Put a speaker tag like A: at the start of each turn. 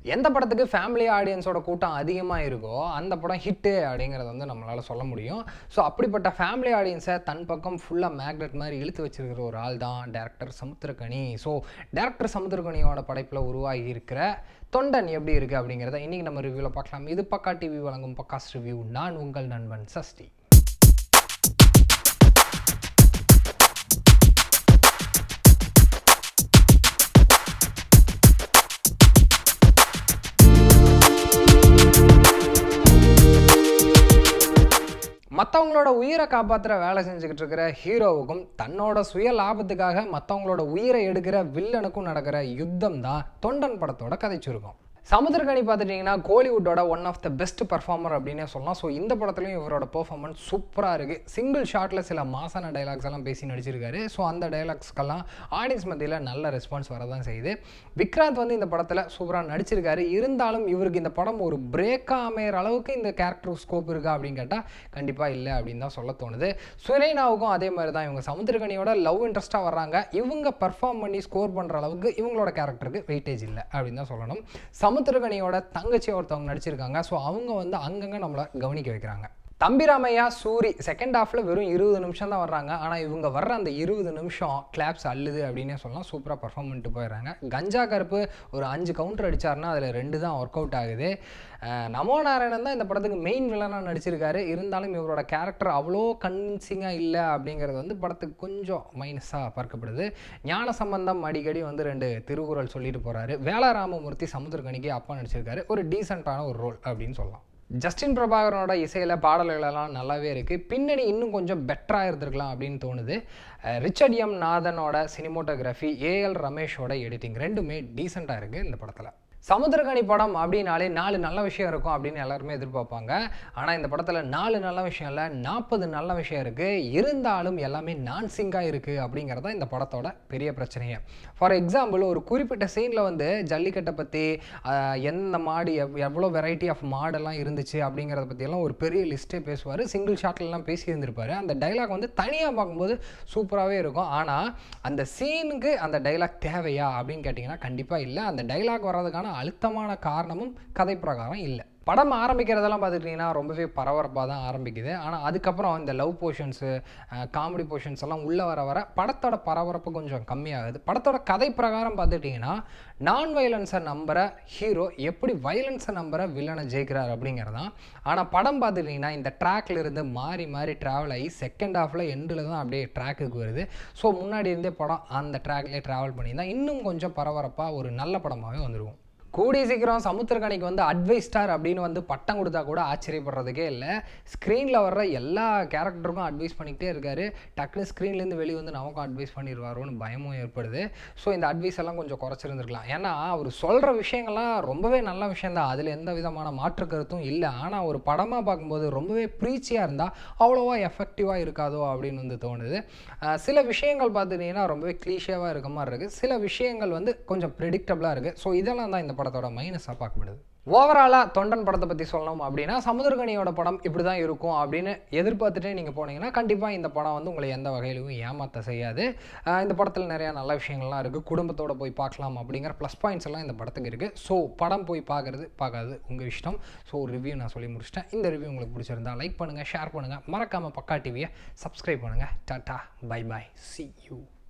A: எந்த படத்துக்கு ஃபேமிலி ஆடியன்ஸோட கூட்டம் அதிகமாக இருக்கோ அந்த படம் ஹிட்டு அப்படிங்கிறத வந்து நம்மளால் சொல்ல முடியும் ஸோ அப்படிப்பட்ட ஃபேமிலி ஆடியன்ஸை தன் பக்கம் ஃபுல்லாக மேக்னெட் மாதிரி இழுத்து வச்சிருக்கிற ஒரு ஆள் தான் டேரக்டர் சமுத்திரகனி ஸோ டேரக்டர் சமுத்திரகனியோட படைப்பில் உருவாகி இருக்கிற தொண்டன் எப்படி இருக்குது அப்படிங்கிறத இன்றைக்கி நம்ம ரிவ்யூவில் பார்க்கலாம் இது பக்கா டிவி வழங்கும் பக்காஸ் ரிவ்யூ நான் உங்கள் நண்பன் சஷ்டி மற்றவங்களோட உயிரை காப்பாற்றுற வேலை செஞ்சுக்கிட்டு இருக்கிற ஹீரோவுக்கும் தன்னோட சுய லாபத்துக்காக மற்றவங்களோட உயிரை எடுக்கிற வில்லனுக்கும் நடக்கிற யுத்தம் தான் தொண்டன் படத்தோட கதை சுருக்கம் சமுத்திரகனி பார்த்துட்டிங்கன்னா கோலிவுட்டோட one of the best performer அப்படின்னே சொல்லலாம் ஸோ இந்த படத்துலையும் இவரோட பெர்ஃபார்மன்ஸ் சூப்பராக இருக்குது சிங்கிள் ஷாட்டில் சில மாசான டைலாக்ஸ் எல்லாம் பேசி நடிச்சிருக்காரு ஸோ அந்த டைலாக்ஸ்க்கெல்லாம் ஆடியன்ஸ் மத்தியில் நல்ல ரெஸ்பான்ஸ் வரதான் செய்யுது விக்ராந்த் வந்து இந்த படத்தில் சூப்பராக நடிச்சிருக்காரு இருந்தாலும் இவருக்கு இந்த படம் ஒரு பிரேக்காக அமையிற அளவுக்கு இந்த கேரக்டர் ஸ்கோப் இருக்கா அப்படின்னு கேட்டால் கண்டிப்பாக இல்லை அப்படின்னு தான் சொல்ல தோணுது சுரேனாவுக்கும் அதே மாதிரி தான் இவங்க சமுத்திரகனியோட லவ் இன்ட்ரெஸ்ட்டாக வர்றாங்க இவங்க பர்ஃபார்ம் பண்ணி ஸ்கோர் பண்ணுற அளவுக்கு இவங்களோட கேரக்டருக்கு வெயிட்டேஜ் இல்லை அப்படின்னு தான் சொல்லணும் சமுத்திரகனியோட தங்கச்சி ஒருத்தவங்க நடிச்சிருக்காங்க ஸோ அவங்க வந்து அங்கங்கே நம்மளை கவனிக்க வைக்கிறாங்க தம்பிராமையா சூரி செகண்ட் ஹாஃபில் வெறும் இருபது நிமிஷம் தான் வர்றாங்க ஆனால் இவங்க வர்ற அந்த இருபது நிமிஷம் கிளாப்ஸ் அள்ளுது அப்படின்னே சொல்லலாம் சூப்பராக பர்ஃபார்ம் பண்ணிட்டு போயிடுறாங்க கஞ்சா கருப்பு ஒரு அஞ்சு கவுண்டர் அடித்தாருன்னா அதில் ரெண்டு தான் ஒர்க் அவுட் ஆகுது நமோ நாராயணன் தான் இந்த படத்துக்கு மெயின் வில்லனாக நடிச்சிருக்காரு இருந்தாலும் இவரோட கேரக்டர் அவ்வளோ கன்வின்சிங்காக இல்லை அப்படிங்கிறது வந்து படத்துக்கு கொஞ்சம் மைனஸாக பார்க்கப்படுது ஞான சம்பந்தம் அடிக்கடி வந்து ரெண்டு திருக்குறள் சொல்லிட்டு போகிறாரு வேளாராமமூர்த்தி சமுத்திரகனிக்கு அப்பா நடிச்சிருக்காரு ஒரு டீசெண்டான ஒரு ரோல் அப்படின்னு சொல்லலாம் ஜஸ்டின் பிரபாகரனோட இசையில் பாடல்களெல்லாம் நல்லாவே இருக்குது பின்னணி இன்னும் கொஞ்சம் பெட்டராக இருந்திருக்கலாம் அப்படின்னு தோணுது ரிச்சர்ட் எம் நாதனோட சினிமோட்டோகிராஃபி ஏஎல் ரமேஷோட எடிட்டிங் ரெண்டுமே டீசெண்டாக இருக்குது இந்த படத்தில் சமுத்திரகனி படம் அப்படின்னாலே நாலு நல்ல விஷயம் இருக்கும் அப்படின்னு எல்லாருமே எதிர்பார்ப்பாங்க ஆனால் இந்த படத்தில் நாலு நல்ல விஷயம் இல்லை நாற்பது நல்ல விஷயம் இருக்குது இருந்தாலும் எல்லாமே நான்சிங்காக இருக்குது அப்படிங்கிறது தான் இந்த படத்தோட பெரிய பிரச்சனையே ஃபார் எக்ஸாம்பிள் ஒரு குறிப்பிட்ட சீனில் வந்து ஜல்லிக்கட்டை பற்றி எந்த மாடு எவ் எவ்வளோ வெரைட்டி ஆஃப் மாடெல்லாம் இருந்துச்சு அப்படிங்கிறத பற்றியெல்லாம் ஒரு பெரிய லிஸ்ட்டே பேசுவார் சிங்கிள் ஷாட்லலாம் பேசி இருந்திருப்பார் அந்த டைலாக் வந்து தனியாக பார்க்கும்போது சூப்பராகவே இருக்கும் ஆனால் அந்த சீனுக்கு அந்த டைலாக் தேவையா அப்படின்னு கேட்டிங்கன்னா கண்டிப்பாக இல்லை அந்த டைலாக் வர்றதுக்கான அழுத்தமான காரணமும் கதை பிரகாரம் இல்லை படம் ஆரம்பிக்கிறதெல்லாம் பார்த்துட்டிங்கன்னா ரொம்பவே பரபரப்பாக தான் ஆரம்பிக்குது ஆனால் அதுக்கப்புறம் இந்த லவ் போர்ஷன்ஸு காமெடி போர்ஷன்ஸ் எல்லாம் உள்ளே வர வர படத்தோட பரபரப்பு கொஞ்சம் கம்மியாகுது படத்தோட கதை பிரகாரம் பார்த்துட்டிங்கன்னா நான் வயலன்ஸை நம்புகிற ஹீரோ எப்படி வயலன்ஸை நம்புகிற வில்லனை ஜெயிக்கிறார் அப்படிங்கிறதான் ஆனால் படம் பார்த்துட்டிங்கன்னா இந்த ட்ராக்ல இருந்து மாறி மாறி ட்ராவல் ஆகி செகண்ட் ஹாஃபில் எண்டில் தான் அப்படியே ட்ராக்குக்கு வருது ஸோ முன்னாடி இருந்தே படம் அந்த ட்ராக்லேயே ட்ராவல் பண்ணியிருந்தால் இன்னும் கொஞ்சம் பரபரப்பாக ஒரு நல்ல படமாகவே வந்துருக்கும் கூடிய சீக்கிரம் சமுத்திரகனிக்கு வந்து அட்வைஸ் ஸ்டார் அப்படின்னு வந்து பட்டம் கொடுத்தா கூட ஆச்சரியப்படுறதுக்கே இல்லை ஸ்க்ரீனில் வர்ற எல்லா கேரக்டருக்கும் அட்வைஸ் பண்ணிக்கிட்டே இருக்காரு டக்குனு ஸ்க்ரீன்லேருந்து வெளியே வந்து நமக்கும் அட்வைஸ் பண்ணிடுவாரோன்னு பயமும் ஏற்படுது ஸோ இந்த அட்வைஸ் எல்லாம் கொஞ்சம் குறைச்சிருந்துருக்கலாம் ஏன்னா அவர் சொல்கிற விஷயங்கள்லாம் ரொம்பவே நல்ல விஷயந்தான் அதில் எந்த விதமான மாற்று கருத்தும் இல்லை ஆனால் ஒரு படமாக பார்க்கும்போது ரொம்பவே ப்ரீச்சியாக இருந்தால் அவ்வளோவா எஃபெக்டிவாக இருக்காதோ அப்படின்னு வந்து தோணுது சில விஷயங்கள் பார்த்துட்டிங்கன்னா ரொம்பவே க்ளீஷியாவாக இருக்க மாதிரி இருக்குது சில விஷயங்கள் வந்து கொஞ்சம் ப்ரிடிக்டபிளாக இருக்குது ஸோ இதெல்லாம் தான் இந்த படத்தோட மைனஸாக பார்க்கப்படுது ஓவராலாக தொண்டன் படத்தை பற்றி சொல்லணும் அப்படின்னா சமுதிரகனியோட படம் இப்படி தான் இருக்கும் அப்படின்னு எதிர்பார்த்துட்டே நீங்கள் போனீங்கன்னா கண்டிப்பாக இந்த படம் வந்து உங்களை எந்த வகையிலும் ஏமாற்ற செய்யாது இந்த படத்தில் நிறையா நல்ல விஷயங்கள்லாம் இருக்குது குடும்பத்தோடு போய் பார்க்கலாம் அப்படிங்கிற ப்ளஸ் பாயிண்ட்ஸ் எல்லாம் இந்த படத்துக்கு இருக்குது ஸோ படம் போய் பார்க்குறது பார்க்காது உங்கள் இஷ்டம் ஸோ ஒரு ரிவ்யூ நான் சொல்லி முடிச்சிட்டேன் இந்த ரிவ்யூ உங்களுக்கு பிடிச்சிருந்தா லைக் பண்ணுங்கள் ஷேர் பண்ணுங்கள் மறக்காமல் பக்கா டிவியை சப்ஸ்கிரைப் பண்ணுங்கள் tata bye bye see you